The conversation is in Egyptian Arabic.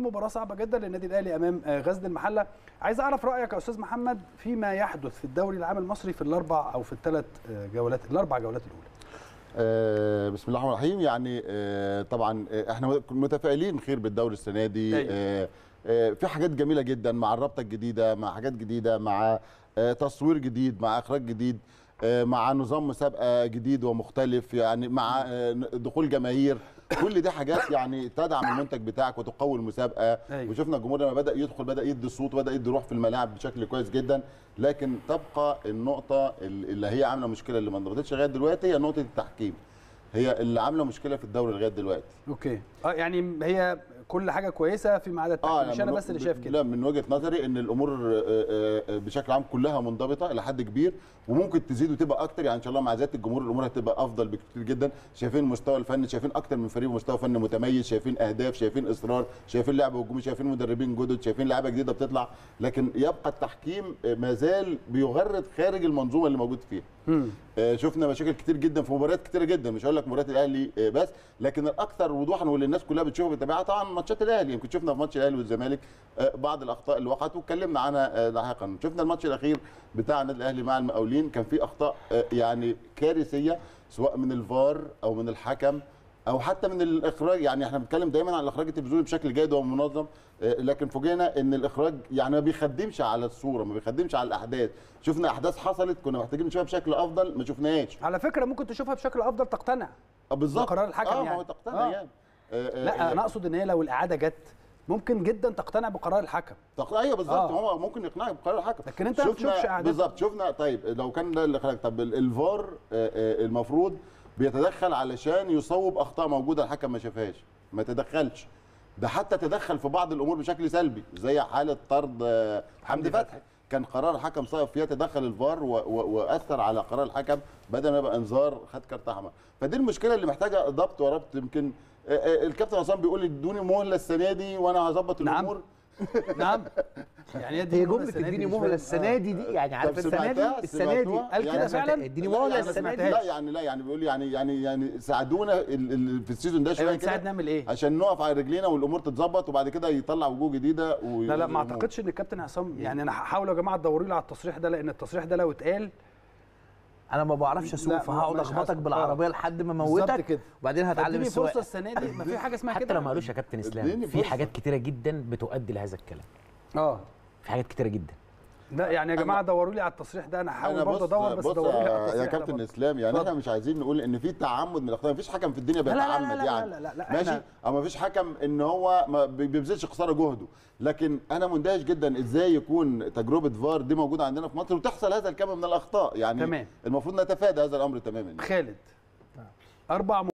مباراه صعبه جدا للنادي الاهلي امام آه، غزل المحله عايز اعرف رايك يا استاذ محمد فيما يحدث في الدوري العام المصري في الاربع او في الثلاث جولات الاربع جولات الاولى آه، بسم الله الرحمن الرحيم يعني آه، طبعا آه، احنا متفائلين خير بالدوري السنه دي أيوة. آه، آه، في حاجات جميله جدا مع الرابطه الجديده مع حاجات جديده مع آه، تصوير جديد مع اخراج جديد آه، مع نظام مسابقه جديد ومختلف يعني مع آه، دخول جماهير كل دي حاجات يعني تدعم المنتج بتاعك وتقوي المسابقه أيوة. وشفنا الجمهور لما بدا يدخل بدا يدي صوت وبدا يدي روح في الملاعب بشكل كويس جدا لكن تبقى النقطه اللي هي عامله مشكله اللي ما انضبطتش لغايه دلوقتي هي نقطه التحكيم هي اللي عامله مشكله في الدوري لغايه دلوقتي اوكي اه يعني هي كل حاجه كويسه فيما عدا التحكيم مش انا من- بس اللي شايف ب- كده لا من وجهه نظري ان الامور آه، آه، آه، بشكل عام كلها منضبطه الى حد كبير وممكن تزيد وتبقى اكتر يعني ان شاء الله مع زياده الجمهور الامور هتبقى افضل بكتير جدا شايفين المستوى الفني شايفين اكتر من فريق مستوى فني متميز شايفين اهداف شايفين اصرار شايفين لعب هجومي شايفين مدربين جدد شايفين لعيبه جديده بتطلع لكن يبقى التحكيم آه، ما زال بيغرد خارج المنظومه اللي موجود فيها مم. آه، شفنا مشاكل كتير جدا في مباريات كتيره جدا مش هقول لك مباريات الاهلي آه، بس لكن الاكثر وضوحا واللي الناس كلها بتشوفها بتتابعها طبعا ماتشات الاهلي يمكن شفنا في ماتش الاهلي والزمالك آه، بعض الاخطاء اللي وقعت واتكلمنا عنها آه، لاحقا شفنا الماتش الاخير بتاع النادي الاهلي مع المقاولين كان في اخطاء آه، يعني كارثيه سواء من الفار او من الحكم او حتى من الاخراج يعني احنا بنتكلم دايما عن الاخراج التلفزيوني بشكل جيد ومنظم آه، لكن فوجئنا ان الاخراج يعني ما بيخدمش على الصوره ما بيخدمش على الاحداث شفنا احداث حصلت كنا محتاجين نشوفها بشكل افضل ما شفناهاش على فكره ممكن تشوفها بشكل افضل تقتنع آه، بالظبط بقرار الحكم اه ما يعني. هو تقتنع آه. يعني آه، آه، لا آه، انا اقصد ان هي لو الاعاده جت ممكن جدا تقتنع بقرار الحكم تق- ايوه بالظبط آه. هو ممكن يقنعك بقرار الحكم لكن أنت ما شفنا- بتشوفش إعادات. بالظبط شفنا طيب لو كان ده اللي خلق طب ال- الفار آه، آه، المفروض بيتدخل علشان يصوب اخطاء موجوده الحكم ما شافهاش ما تدخلش ده حتى تدخل في بعض الامور بشكل سلبي زي حاله طرد آه، حمدي فتحي كان قرار الحكم صائب فيها تدخل الفار و- و- واثر على قرار الحكم بدل ما يبقى انذار خد كارت احمر فدي المشكله اللي محتاجه ضبط وربط يمكن آه، آه، الكابتن عصام بيقول ادوني مهله السنه دي وانا هظبط نعم. الامور نعم يعني هي دي جمله اديني مهله السنه دي دي يعني عارف طب السنه سمعتها؟ دي السنه دي سمعتوها؟ قال كده يعني فعلا؟ اديني لا، مهله يعني السنه دي لا يعني لا يعني بيقول يعني يعني يعني ساعدونا ال- ال- في السيزون ده شويه ايوه تساعد كده نعمل ايه عشان نقف على رجلينا والامور تتظبط وبعد كده يطلع وجوه جديده و... لا لا ما اعتقدش ان الكابتن عصام يعني انا هحاول يا جماعه تدوروا لي على التصريح ده لان التصريح ده لو اتقال انا ما بعرفش اسوق لا، فهقعد مش اخبطك هسوق. بالعربيه لحد ما بالظبط اموتك كده. وبعدين هتعلم فاديني فرصه السواقه السنه دي ما في حاجه اسمها حتى كده لو ما قالوش يا كابتن اسلام اديني في فرصة. حاجات كتيره جدا بتؤدي لهذا الكلام اه في حاجات كتيره جدا لا يعني يا جماعه أنا- دوروا لي على التصريح ده انا انا هحاول برضه بص ادور بس بص دوروا لي على يا, التصريح يا ده كابتن برضه. اسلام يعني اتفضل. احنا مش عايزين نقول ان في تعمد من الاخطاء مفيش حكم في الدنيا لا، لا، لا، بيتعمد لا، يعني لا، لا، لا، ماشي احنا- او مفيش حكم ان هو ما بي- بيبذلش قصارى جهده لكن انا مندهش جدا ازاي يكون تجربه فار دي موجوده عندنا في مصر وتحصل هذا الكم من الاخطاء يعني تمام. المفروض نتفادى هذا الامر تماما خالد اربع